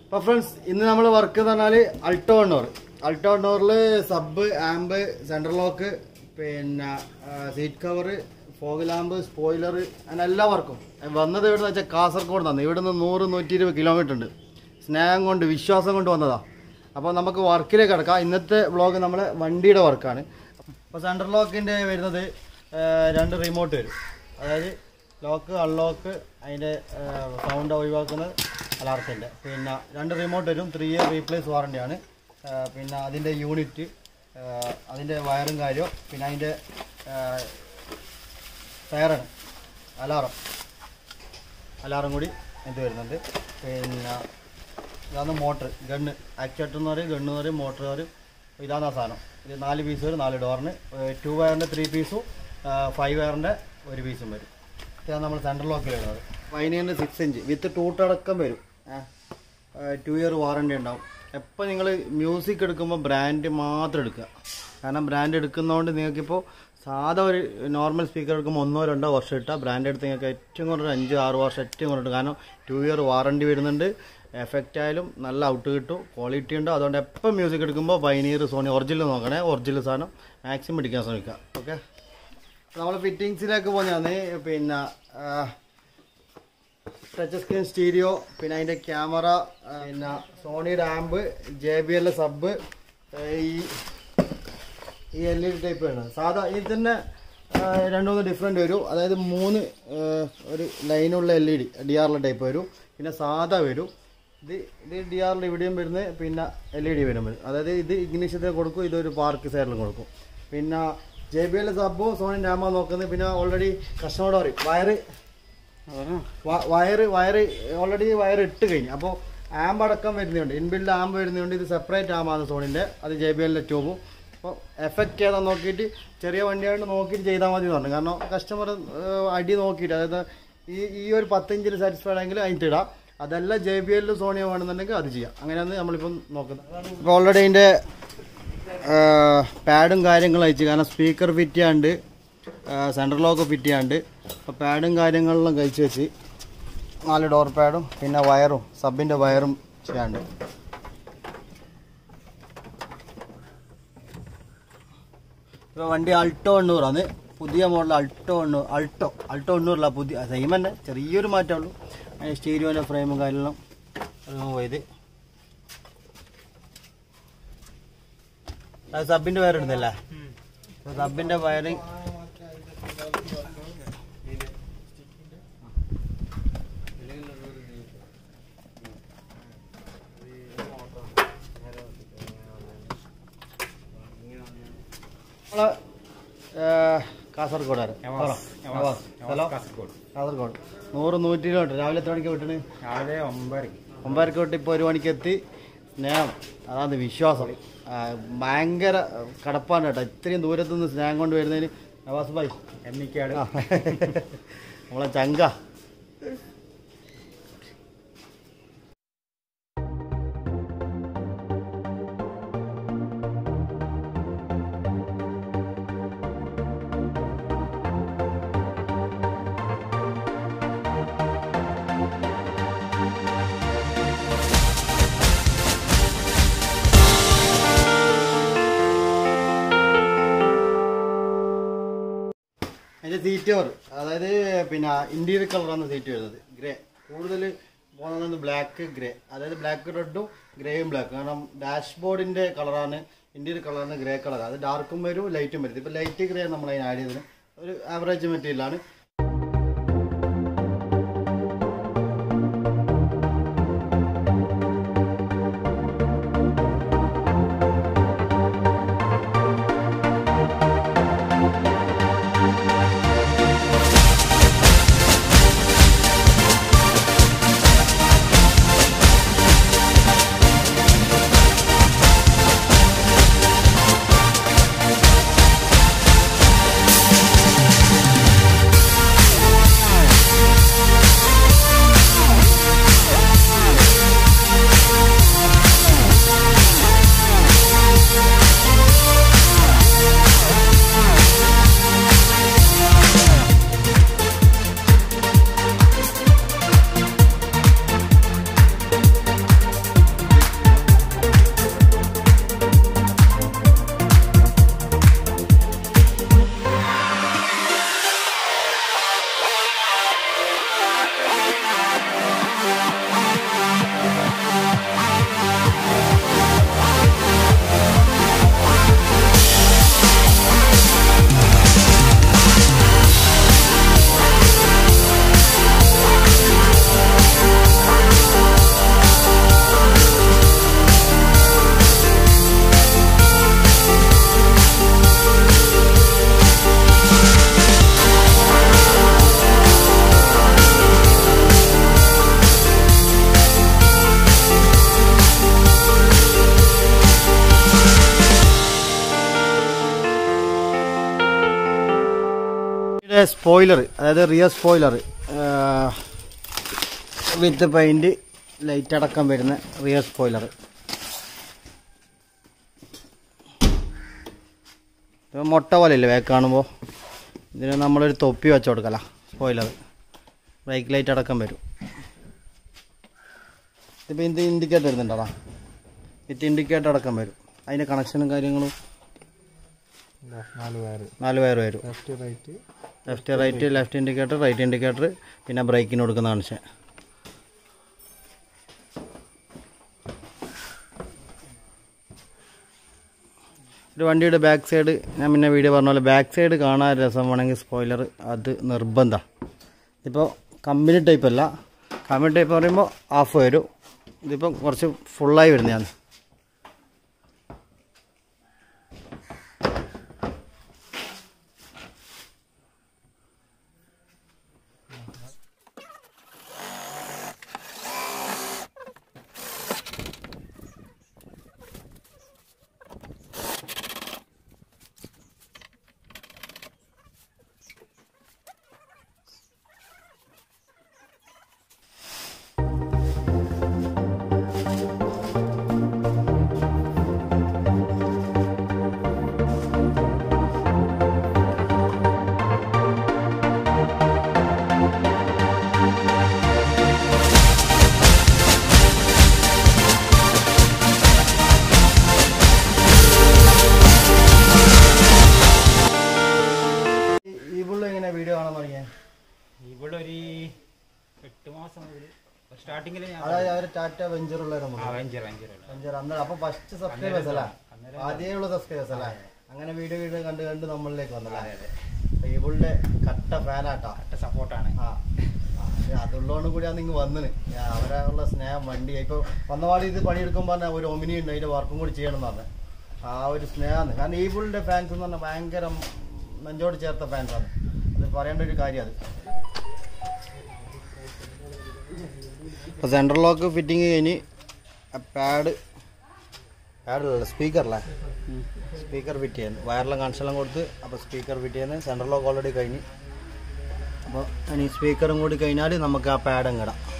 അപ്പോൾ ഫ്രണ്ട്സ് ഇന്ന് നമ്മൾ വർക്ക് എന്ന് പറഞ്ഞാൽ അൾട്ടോ എണ്ണൂർ അൾട്ടോ എണ്ണൂറിൽ സബ് ആംബ് സെൻട്രൽ ലോക്ക് പിന്നെ seat cover fog lamp spoiler അങ്ങനെ എല്ലാ വർക്കും വന്നത് എവിടെ വെച്ചാൽ കാസർഗോഡ് നിന്ന് ഇവിടെ നിന്ന് നൂറ് നൂറ്റി ഇരുപത് കിലോമീറ്റർ ഉണ്ട് സ്നേഹം കൊണ്ട് വിശ്വാസം കൊണ്ട് വന്നതാ അപ്പോൾ നമുക്ക് വർക്കിലേക്ക് കിടക്കാം ഇന്നത്തെ വ്ളോഗ് നമ്മളെ വണ്ടിയുടെ വർക്കാണ് അപ്പോൾ സെൻട്രൽ ലോക്കിൻ്റെ വരുന്നത് ആ, രണ്ട് റിമോട്ട് വരും അതായത് ലോക്ക് അൺലോക്ക് അതിൻ്റെ സൗണ്ട് ഒഴിവാക്കുന്നത് അലാർത്തിൻ്റെ പിന്നെ രണ്ട് റിമോട്ട് വരും ത്രീ ഇയർ റീപ്ലേസ് വാറണ്ടിയാണ് പിന്നെ അതിൻ്റെ യൂണിറ്റ് അതിൻ്റെ വയറും കാര്യവും പിന്നെ അതിൻ്റെ ഫയറാണ് അലാറം അലാറം കൂടി ഇത് വരുന്നുണ്ട് പിന്നെ ഇതാണ് മോട്ടർ ഗണ്ണ് ആക്ച്വേറ്റർ എന്ന് പറയും ഗണ്ണ് എന്ന് പറയും മോട്ടർ പറയും ഇതാണ് ആ സാധനം ഇത് നാല് പീസ് വരും നാല് ഡോറിന് ടു വയറിൻ്റെ ത്രീ പീസും ഫൈവ് വയറിൻ്റെ ഒരു പീസും വരും ഇതാണ് നമ്മൾ സെൻട്രൽ ലോക്കിൽ വരുന്നത് പതിനേഴിൻ്റെ സിക്സ് ഇഞ്ച് വിത്ത് ടൂട്ടടക്കം വരും ടു ഇയർ വാറണ്ടി ഉണ്ടാവും എപ്പോൾ നിങ്ങൾ മ്യൂസിക് എടുക്കുമ്പോൾ ബ്രാൻഡ് മാത്രം എടുക്കുക കാരണം ബ്രാൻഡ് എടുക്കുന്നതുകൊണ്ട് നിങ്ങൾക്കിപ്പോൾ സാധാ ഒരു നോർമൽ സ്പീക്കർ എടുക്കുമ്പോൾ ഒന്നോ രണ്ടോ വർഷം ഇട്ടാൽ ബ്രാൻഡ് എടുത്ത് നിങ്ങൾക്ക് ഏറ്റവും കുറഞ്ഞ അഞ്ച് ആറ് വർഷം ഏറ്റവും കുറഞ്ഞിട്ട് കാരണം ടു ഇയർ വാറണ്ടി വരുന്നുണ്ട് എഫക്റ്റ് ആയാലും നല്ല ഔട്ട് കിട്ടും ക്വാളിറ്റി ഉണ്ട് അതുകൊണ്ട് എപ്പോൾ മ്യൂസിക് എടുക്കുമ്പോൾ പൈനീർ സോണി ഒറിജിനൽ നോക്കണേ ഒറിജിനൽ സാധനം മാക്സിമം എടുക്കാൻ ശ്രമിക്കുക ഓക്കെ നമ്മൾ ഫിറ്റിങ്സിലേക്ക് പോകുന്നതാണ് പിന്നെ ടച്ച് സ്ക്രീൻ സ്റ്റീരിയോ പിന്നെ അതിൻ്റെ ക്യാമറ പിന്നെ സോണിയുടെ amp J B L sub ഈ ഈ എൽ ഇ ഡി ടൈപ്പ് വരുന്നത് സാധാ ഇതിൽ തന്നെ ആ, രണ്ട് മൂന്ന് ഡിഫറെൻറ്റ് വരും അതായത് മൂന്ന് ആ, ഒരു ലൈനുള്ള എൽ ഇ ഡി ഡി ആറിലെ ടൈപ്പ് വരും പിന്നെ സാധാ വരും ഇത് ഇത് ഡി ആറിൽ ഇവിടെയും വരുന്നത് പിന്നെ എൽ ഇ ഡി വരും വരും അതായത് ഇത് ഇഗ്നീഷ്യത്തിന് കൊടുക്കും ഇതൊരു പാർക്ക് സൈഡിലും കൊടുക്കും പിന്നെ ജെ ബി എൽ സബോ സോണി ഡാമ നോക്കുന്നത് പിന്നെ ഓൾറെഡി കസ്റ്റമറോട് പറയും വയറ് വ- വയറ് വയറ് ഓൾറെഡി വയർ ഇട്ട് കഴിഞ്ഞു അപ്പോൾ ആമ്പ് അടക്കം വരുന്നുണ്ട് ഇൻബിൽഡ് ആമ്പ് വരുന്നുണ്ട് ഇത് സെപ്പറേറ്റ് ആമ്പാണ് സോണിൻ്റെ അത് ജെ ബി എല്ലിൻ്റെ ട്യൂബും അപ്പോൾ എഫക്റ്റ് ഏതാ നോക്കിയിട്ട് ചെറിയ വണ്ടിയായിട്ട് നോക്കിയിട്ട് ചെയ്താൽ മതി എന്ന് പറഞ്ഞു കാരണം കസ്റ്റമർ അടി നോക്കിയിട്ട് അതായത് ഈ ഈ ഒരു പത്തിഞ്ചിൽ സാറ്റിസ്ഫൈഡ് ആണെങ്കിൽ അതിൻ്റെ ഇടാം അതല്ല ജെ ബി എല്ലിൽ സോണിയോ വേണമെന്നുണ്ടെങ്കിൽ അത് ചെയ്യാം അങ്ങനെയാണ് നമ്മളിപ്പം നോക്കുന്നത് ഇപ്പോൾ ഓൾറെഡി അതിൻ്റെ പാഡും കാര്യങ്ങളും അയച്ചു കാരണം സ്പീക്കർ ഫിറ്റ് ചെയ്യാണ്ട് സെൻട്രൽ ലോക്ക് ഫിറ്റ് ചെയ്യാണ്ട് അപ്പോൾ പാഡും കാര്യങ്ങളെല്ലാം കഴിച്ച് വെച്ച് നാല് ഡോർ പാഡും പിന്നെ വയറും സബിൻ്റെ വയറും ചെയ്യാണ്ട് ഇപ്പോൾ വണ്ടി അൾട്ടോ എണ്ണൂറാണ് പുതിയ മോഡൽ അൾട്ടോ എണ്ണൂർ അൾട്ടോ അൾട്ടോ എണ്ണൂറില്ല പുതിയ സെയിം തന്നെ ചെറിയൊരു മാറ്റമുള്ളൂ സ്റ്റീരിയോൻ്റെ ഫ്രെയിമും കാര്യമെല്ലാം റിമൂവ് ചെയ്ത് അത് സബിൻ്റെ വയർ ഇടുന്നല്ലേ സബിൻ്റെ വയറിങ് നമ്മള് ഏഹ്, കാസർഗോഡാണ് ഹലോ കാസർഗോഡ് കാസർഗോഡ് നൂറ് നൂറ്റി കിലോമീറ്റർ രാവിലെ എത്ര മണിക്ക് വിട്ടണ് രാവിലെ ഒമ്പതര ഒമ്പതരക്ക് വിട്ട് ഇപ്പോൾ ഒരു മണിക്ക് എത്തി സ്നേഹം അതാണ് വിശ്വാസം ആ, ഭയങ്കര കടപ്പാണ് കേട്ടോ ഇത്രയും ദൂരത്തു നിന്ന് സ്നേഹം കൊണ്ട് വരുന്നതിന് നവാസ് ഭായി എണ്ണിക്കാട് ആ. നമ്മളെ ചങ്ക അതിന്റെ സീറ്റ് കവർ അതായത് പിന്നെ ഇന്റീരിയർ കളറാണ് സീറ്റ് വരുന്നത് ഗ്രേ കൂടുതൽ പോകുന്നത് ബ്ലാക്ക് ഗ്രേ അതായത് ബ്ലാക്ക് റെഡും ഗ്രേയും ബ്ലാക്ക് കാരണം ഡാഷ്ബോർഡിന്റെ കളറാണ് ഇന്റീരിയർ കളറാണ് ഗ്രേ കളർ അത് ഡാർക്കും വരും ലൈറ്റും വരും ഇപ്പൊ ലൈറ്റ് ഗ്രേ നമ്മൾ അതിന് ആഡ് ചെയ്തത് ഒരു ആവറേജ് മെറ്റീരിയലാണ് സ്പോയിലർ അതായത് rear spoiler with paint light അടക്കം വരുന്ന റിയർ സ്പോയിലർ ഇത് മുട്ട പോലെയല്ലേ ബാക്ക് കാണുമ്പോൾ ഇതിന് നമ്മളൊരു തൊപ്പി വെച്ച് കൊടുക്കല സ്പോയിലർ ബ്രേക്ക് ലൈറ്റ് അടക്കം വരും ഇതിപ്പോൾ ഇത് ഇൻഡിക്കേറ്റർ വരുന്നുണ്ടോ വിത്ത് ഇൻഡിക്കേറ്റർ അടക്കം വരും അതിൻ്റെ കണക്ഷനും കാര്യങ്ങളും നാല് വയറ് നാല് പേർ വരും left right left right left indicator right indicator പിന്നെ ബ്രേക്കിന് കൊടുക്കുന്ന കണക്ഷൻ ഒരു വണ്ടിയുടെ ബാക്ക് സൈഡ് ഞാൻ പിന്നെ വീഡിയോ പറഞ്ഞ പോലെ ബാക്ക് സൈഡ് കാണാൻ രസം വേണമെങ്കിൽ സ്പോയിലർ അത് നിർബന്ധം ഇതിപ്പോൾ കമ്പനി ടൈപ്പ് അല്ല കമ്പനി ടൈപ്പ് പറയുമ്പോൾ ഹാഫ് വരും ഇതിപ്പം കുറച്ച് ഫുള്ളായി വരുന്നതാണ് ഈ പുള്ളി എങ്ങനെ വീഡിയോ കാണാൻ തുടങ്ങിയത് ഇവിടെ ഒരു എട്ട് മാസം മുതൽ സ്റ്റാർട്ടിങ്ങിൽ ഞാൻ അതായത് അവർ ടാറ്റ വെഞ്ചറുള്ള വെഞ്ചർ വെഞ്ചർ വെഞ്ചർ അന്ന് അപ്പൊ ഫസ്റ്റ് സബ്സ്ക്രൈബേഴ്സ് അല്ല ആദ്യമുള്ള സബ്സ്ക്രൈബേഴ്സ് അല്ലേ അങ്ങനെ വീഡിയോ വീഡിയോ കണ്ട് കണ്ട് നമ്മളിലേക്ക് വന്നല്ലേ ടേബിളിന്റെ കട്ട ഫാനാട്ടാ സപ്പോർട്ടാണ് ആ ആ, ഇത് അതുള്ളതുകൊണ്ട് കൂടിയാണ് നിങ്ങൾ വന്നിന് ഞാൻ അവരുള്ള സ്നേഹം വണ്ടി ഇപ്പൊ വന്നപാട് ഇത് പണിയെടുക്കുമ്പോൾ പറഞ്ഞാൽ ഒരു ഒമിനി ഉണ്ട് അതിന്റെ വർക്കും കൂടി ചെയ്യണം എന്ന് പറഞ്ഞു ആ ഒരു സ്നേഹമാണ് കാരണം ഈ പുള്ളിന്റെ ഫാൻസ് എന്ന് പറഞ്ഞാൽ ഭയങ്കര നെഞ്ചോട് ചേർത്ത ഫാൻസാണ് അത് പറയേണ്ട ഒരു കാര്യം അത് ഇപ്പോൾ സെൻട്രൽ ലോക്ക് ഫിറ്റിങ് കഴിഞ്ഞ് പാഡ് പാഡല്ല സ്പീക്കറല്ലേ സ്പീക്കർ ഫിറ്റ് ചെയ്യുന്നു വയറെല്ലാം കണക്ഷനെല്ലാം കൊടുത്ത് അപ്പോൾ സ്പീക്കർ ഫിറ്റ് ചെയ്യുന്നത് സെൻട്രൽ ലോക്ക് ഓൾറെഡി കഴിഞ്ഞ് അപ്പോൾ ഇനി സ്പീക്കറും കൂടി കഴിഞ്ഞാൽ നമുക്ക് ആ പാഡ് അങ്ങ് ഇടാം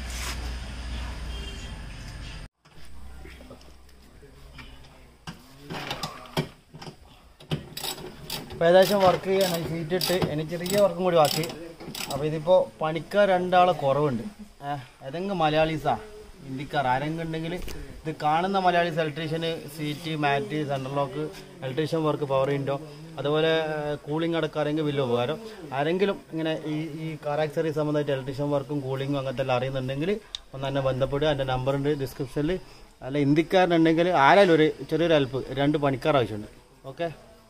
അപ്പോൾ ഏകദേശം വർക്ക് ചെയ്യാൻ ഷീറ്റ് ഇട്ട് ഇനി ചെറിയ വർക്കും കൂടി ബാക്കി അപ്പോൾ ഇതിപ്പോൾ പണിക്കാർ രണ്ടാളെ കുറവുണ്ട് ഏഹ് ഏതെങ്കിലും മലയാളീസാ ഹിന്ദിക്കാർ ആരെങ്കിലും ഉണ്ടെങ്കിൽ ഇത് കാണുന്ന മലയാളീസ് ഇലക്ട്രീഷ്യന് seat mat central lock electrician work power window അതുപോലെ കൂളിംഗ് അടക്കം ആരെങ്കിലും വലിയ ഉപകാരം ആരെങ്കിലും ഇങ്ങനെ ഈ ഈ കാർ ആക്സറി സംബന്ധമായിട്ട് ഇലക്ട്രീഷ്യൻ വർക്കും കൂളിങ്ങും അങ്ങനത്തെ എല്ലാം അറിയുന്നുണ്ടെങ്കിൽ ഒന്ന് എന്നെ ബന്ധപ്പെടുക എൻ്റെ നമ്പറുണ്ട് ഡിസ്ക്രിപ്ഷനിൽ അല്ല ഹിന്ദിക്കാരനുണ്ടെങ്കിൽ ആരായാലും ഒരു ചെറിയൊരു ഹെൽപ്പ് രണ്ട് പണിക്കാർ ആവശ്യമുണ്ട് ഓക്കെ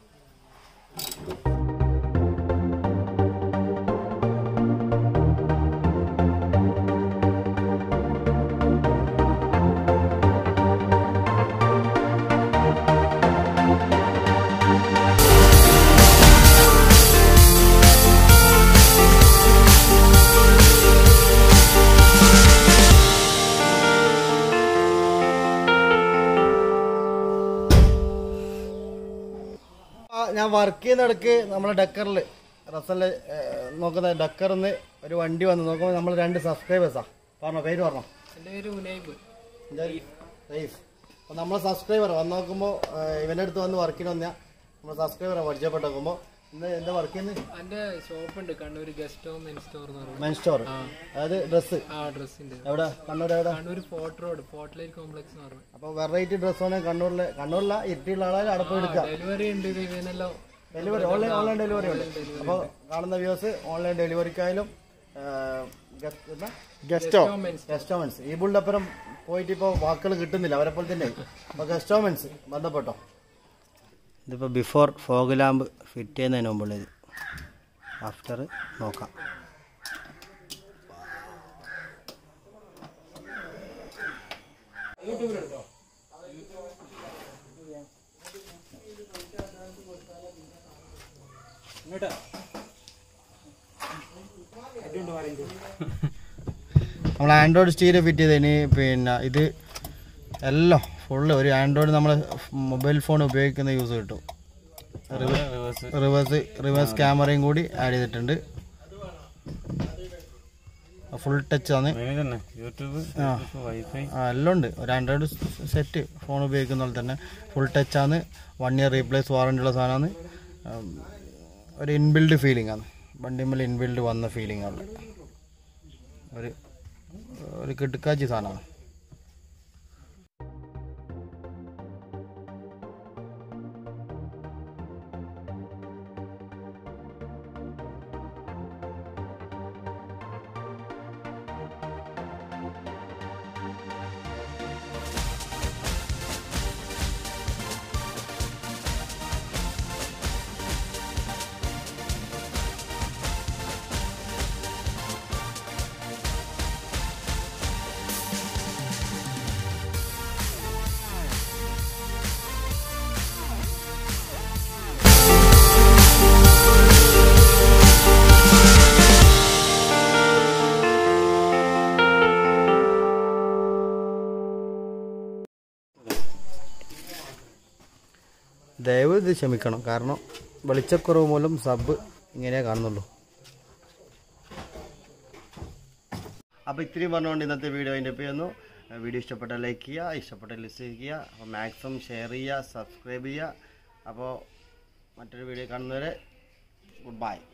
ആ, ഞാൻ വർക്ക് ചെയ്യുന്നിടക്ക് നമ്മളെ ഡക്കറിൽ റസലിൽ നോക്കുന്ന ഡക്കറിൽ നിന്ന് ഒരു വണ്ടി വന്ന് നോക്കുമ്പോൾ നമ്മൾ രണ്ട് സബ്സ്ക്രൈബേഴ്സാ പറഞ്ഞോ പേര് പറഞ്ഞോ എൻ്റെ പേര് ഉനൈബ് റൈഫ് അപ്പോൾ നമ്മളെ സബ്സ്ക്രൈബർ വന്ന് നോക്കുമ്പോൾ ഇവൻ്റെ അടുത്ത് വന്ന് വർക്കിന് വന്നാൽ നമ്മൾ സബ്സ്ക്രൈബറെ പരിചയപ്പെട്ട് നോക്കുമ്പോൾ ഇന്ന് എന്താ വർക്ക് ചെയ്യുന്നത് എൻ്റെ ഷോപ്പുണ്ട് Kannur guest home men store എന്ന് പറയുന്നത് മെൻ സ്റ്റോർ അതായത് ഡ്രസ്സ് ആ ഡ്രസ്സിൻ്റെ എവിടെ കണ്ണൂർ എവിടെ Kannur fort road fort light complex എന്ന് പറയുന്നത് അപ്പോൾ വെറൈറ്റി ഡ്രസ്സ് വേണമെങ്കിൽ കണ്ണൂരിലെ കണ്ണൂരില ഇരുട്ടിയുള്ള ആളെ അടപ്പ് എടുക്കാം ഡെലിവറി ഉണ്ട് ഇത് ഇവനെല്ലാം ഡെലിവറി ഓൺലൈൻ ഓൺലൈൻ ഡെലിവറി ഉണ്ട് അപ്പോൾ കാണുന്ന വ്യൂസ് ഓൺലൈൻ ഡെലിവറിക്കായാലും ഗസ്റ്റോ ഗസ്റ്റോമൻസ് ഈ ബുള്ളപ്പുറം പോയിട്ട് ഇപ്പോൾ വാക്കുകൾ കിട്ടുന്നില്ല അവരെ പോലെ തന്നെ അപ്പോൾ ഗസ്റ്റോമൻസ് ബന്ധപ്പെട്ടോ ഇതിപ്പോൾ ബിഫോർ ഫോഗ് ലാമ്പ് ഫിറ്റ് ചെയ്യുന്നതിന് മുമ്പുള്ളത് ആഫ്റ്റർ നോക്കാം നമ്മൾ ആൻഡ്രോയിഡ് സ്റ്റീരിയോ ഫിറ്റ് ചെയ്തതിന് പിന്നെ ഇത് എല്ലാം ഫുള്ള് ഒരു ആൻഡ്രോയിഡ് നമ്മൾ മൊബൈൽ ഫോൺ ഉപയോഗിക്കുന്ന യൂസ് കിട്ടും റിവേഴ്സ് റിവേഴ്സ് ക്യാമറയും കൂടി ആഡ് ചെയ്തിട്ടുണ്ട് ഫുൾ ടച്ച് ആണ് തന്നെ യൂട്യൂബ് വൈഫൈ ആ എല്ലാം ഉണ്ട് ഒരു ആൻഡ്രോയിഡ് സെറ്റ് ഫോൺ ഉപയോഗിക്കുന്ന പോലെ തന്നെ ഫുൾ ടച്ചാണ് വൺ ഇയർ റീപ്ലേസ് വാറണ്ടി ഉള്ള സാധനമാണ് ഉം, ഒരു ഇൻബിൽഡ് ഫീലിംഗ് ആണ് വണ്ടിമ്മൽ ഇൻബിൽഡ് വന്ന ഫീലിംഗ് ആണ് ഒരു ഒരു കിടുക്കാച്ചി സാധനമാണ് ദയവ് ഇത് ക്ഷമിക്കണം കാരണം വെളിച്ചക്കുറവ് മൂലം സബ് ഇങ്ങനെ കാണുന്നുള്ളൂ അപ്പോൾ ഇത്രയും പറഞ്ഞുകൊണ്ട് ഇന്നത്തെ വീഡിയോ അതിൻ്റെ ചെയ്യുന്നു വീഡിയോ ഇഷ്ടപ്പെട്ട ലൈക്ക് ചെയ്യുക ഇഷ്ടപ്പെട്ട ലിസ്റ്റ് ചെയ്യുക അപ്പോൾ മാക്സിമം ഷെയർ ചെയ്യുക സബ്സ്ക്രൈബ് ചെയ്യുക അപ്പോൾ മറ്റൊരു വീഡിയോ കാണുന്നവരെ ഗുഡ് ബൈ